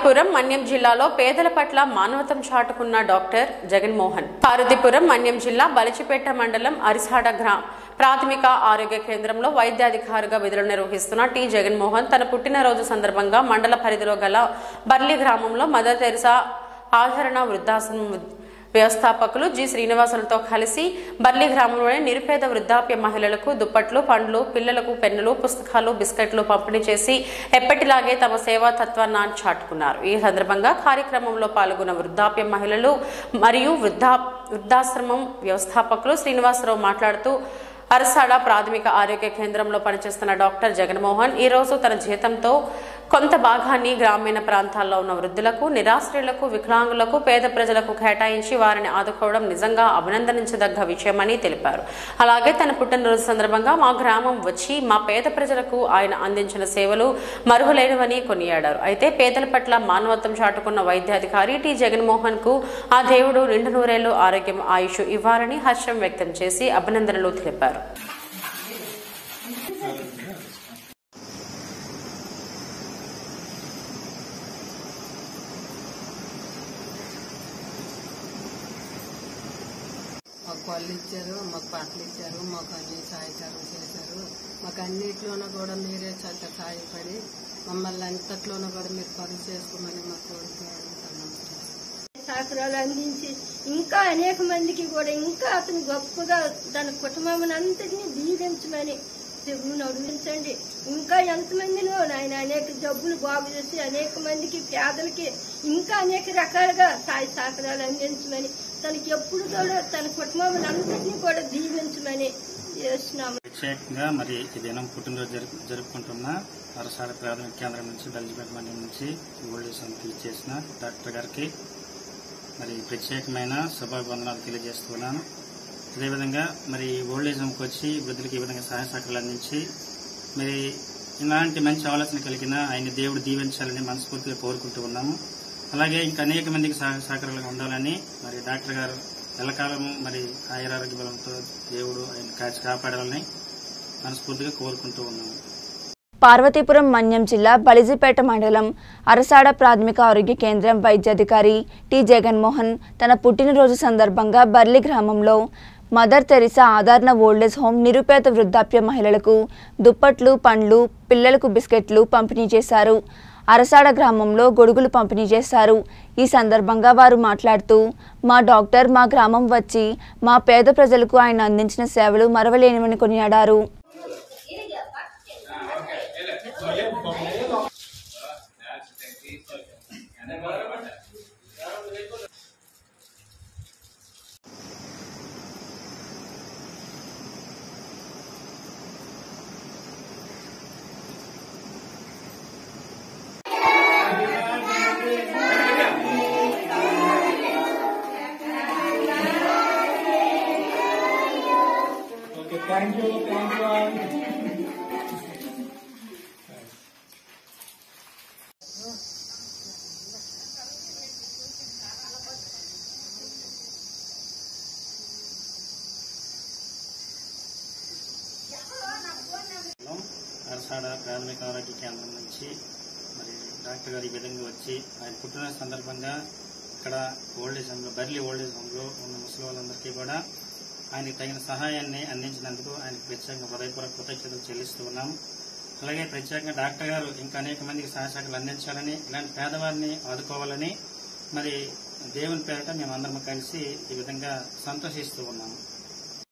పార్వతీపురం మన్యం జిల్లాలో పేదల పట్ల మానవతం చాటుకున్న డాక్టర్ జగన్మోహన్ పార్వతీపురం మన్యం జిల్లా బలిచిపేట మండలం అరిసాడ గ్రామ ప్రాథమిక ఆరోగ్య కేంద్రంలో వైద్యాధికారిగా విధులు నిర్వహిస్తున్న టి జగన్మోహన్ తన పుట్టినరోజు సందర్భంగా మండల పరిధిలో గల బర్లి గ్రామంలో మదర్ తెరిసా ఆదరణ వృద్ధాశ్రమం వ్యవస్థాపకులు జి శ్రీనివాసులతో కలిసి బర్లి గ్రామంలోని నిరుపేద వృద్ధాప్య మహిళలకు దుప్పట్లు పండ్లు పిల్లలకు పెన్నులు పుస్తకాలు బిస్కెట్లు పంపిణీ చేసి ఎప్పటిలాగే తమ సేవా తత్వాన్ని చాటుకున్నారు ఈ సందర్భంగా కార్యక్రమంలో పాల్గొన్న వృద్ధాప్య మహిళలు మరియు వృద్ధా వృద్ధాశ్రమం వ్యవస్థాపకులు శ్రీనివాసరావు మాట్లాడుతూ అరసాడ ప్రాథమిక ఆరోగ్య కేంద్రంలో పనిచేస్తున్న డాక్టర్ జగన్మోహన్ ఈ రోజు తన జీతంతో కొంత భాగాన్ని గ్రామీణ ప్రాంతాల్లో ఉన్న వృద్ధులకు నిరాశ్రయులకు వికలాంగులకు పేద ప్రజలకు కేటాయించి వారిని ఆదుకోవడం నిజంగా అభినందించదగ్గ విషయమని తెలిపారు అలాగే తన పుట్టినరోజు సందర్భంగా మా గ్రామం వచ్చి మా పేద ప్రజలకు ఆయన అందించిన సేవలు మరువలేనివని కొనియాడారు అయితే పేదల పట్ల మానవత్వం చాటుకున్న వైద్యాధికారి టి జగన్మోహన్ కు ఆ దేవుడు నిండు నూరేళ్లు ఆరోగ్యం ఆయుష్ ఇవ్వాలని హర్షం వ్యక్తం చేసి అభినందనలు తెలిపారు మాకు పళ్ళు ఇచ్చారు మాకు బట్టలు ఇచ్చారు మాకు అన్ని సహాయకారం చేశారు మాకు అన్నిట్లోనూ కూడా మీరే చక్క సహాయపడి మమ్మల్ని అంతట్లోనూ కూడా మీరు పనులు చేసుకోమని మా కోరిక అడుగుతున్నాం సహకారాలు అందించి ఇంకా అనేక మందికి కూడా ఇంకా అతను గొప్పగా తన కుటుంబం అంతటినీ దీవించమని చెవును అడుగుంచండి ఇంకా ఎంతమందిలో ఆయన అనేక జబ్బులు బాగు చేసి అనేక మందికి పేదలకి ఇంకా అనేక రకాలుగా సాయి సహకారాలు అందించమని తనకి ఎప్పుడు కూడా తన కుటుంబం అంతటినీ కూడా దీవించమని చేస్తున్నాము ప్రత్యేకంగా మరి ఈ దినం పుట్టినరోజు జరుపు జరుపుకుంటున్న అరసాల ప్రాథమిక కేంద్రం నుంచి బల్జిపేట మండలం నుంచి ఓల్డ్ ఏజ్ హోమ్కి చేసిన డాక్టర్ గారికి మరి ప్రత్యేకమైన శుభాభివందనాలు తెలియజేస్తున్నాను అదేవిధంగా మరి ఓల్డ్ ఏజ్ హోమ్కి వచ్చి వృద్ధులకి ఈ విధంగా సహాయ సహకారాలు అందించి మరి ఇలాంటి మంచి ఆలోచన కలిగిన ఆయన దేవుడు దీవించాలని మనస్ఫూర్తిగా కోరుకుంటూ ఉన్నాము అలాగే ఇంకా అనేక మందికి సహాయ సహకారాలుగా ఉండాలని మరి డాక్టర్ గారు ఎల్లకాలం మరి ఆయురారోగ్య బలంతో దేవుడు ఆయన కాచి కాపాడాలని మనస్ఫూర్తిగా కోరుకుంటూ ఉన్నాము పార్వతీపురం మన్యం జిల్లా బలిజిపేట మండలం అరసాడ ప్రాథమిక ఆరోగ్య కేంద్రం వైద్యాధికారి టి జగన్మోహన్ తన పుట్టినరోజు సందర్భంగా బర్లి గ్రామంలో మదర్ తెరిసా ఆదరణ ఓల్డేజ్ హోమ్ నిరుపేద వృద్ధాప్య మహిళలకు దుప్పట్లు పండ్లు పిల్లలకు బిస్కెట్లు పంపిణీ చేశారు అరసాడ గ్రామంలో గొడుగులు పంపిణీ చేశారు ఈ సందర్భంగా వారు మాట్లాడుతూ మా డాక్టర్ మా గ్రామం వచ్చి మా పేద ప్రజలకు ఆయన అందించిన సేవలు మరవలేనివని కొనియాడారు అరసాడ ప్రాథమిక ఆరోగ్య కేంద్రం నుంచి మరి డాక్టర్ గారు ఈ విధంగా వచ్చి ఆయన పుట్టిన సందర్భంగా ఇక్కడ ఓల్డేజ్ హోమ్లో బర్లీ ఓల్డేజ్ హోమ్లో ఉన్న ముసలి వాళ్ళందరికీ కూడా ఆయనకి తగిన సహాయాన్ని అందించినందుకు ఆయనకు ప్రత్యేకంగా హృదయపూర్వక కృతజ్ఞతలు చెల్లిస్తూ ఉన్నాం అలాగే ప్రత్యేకంగా డాక్టర్ గారు ఇంకా అనేక మందికి సహాయ సహకారాలు అందించాలని ఇలాంటి పేదవారిని ఆదుకోవాలని మరి దేవుని పేరట మేమందరం కలిసి ఈ విధంగా సంతోషిస్తూ ఉన్నాము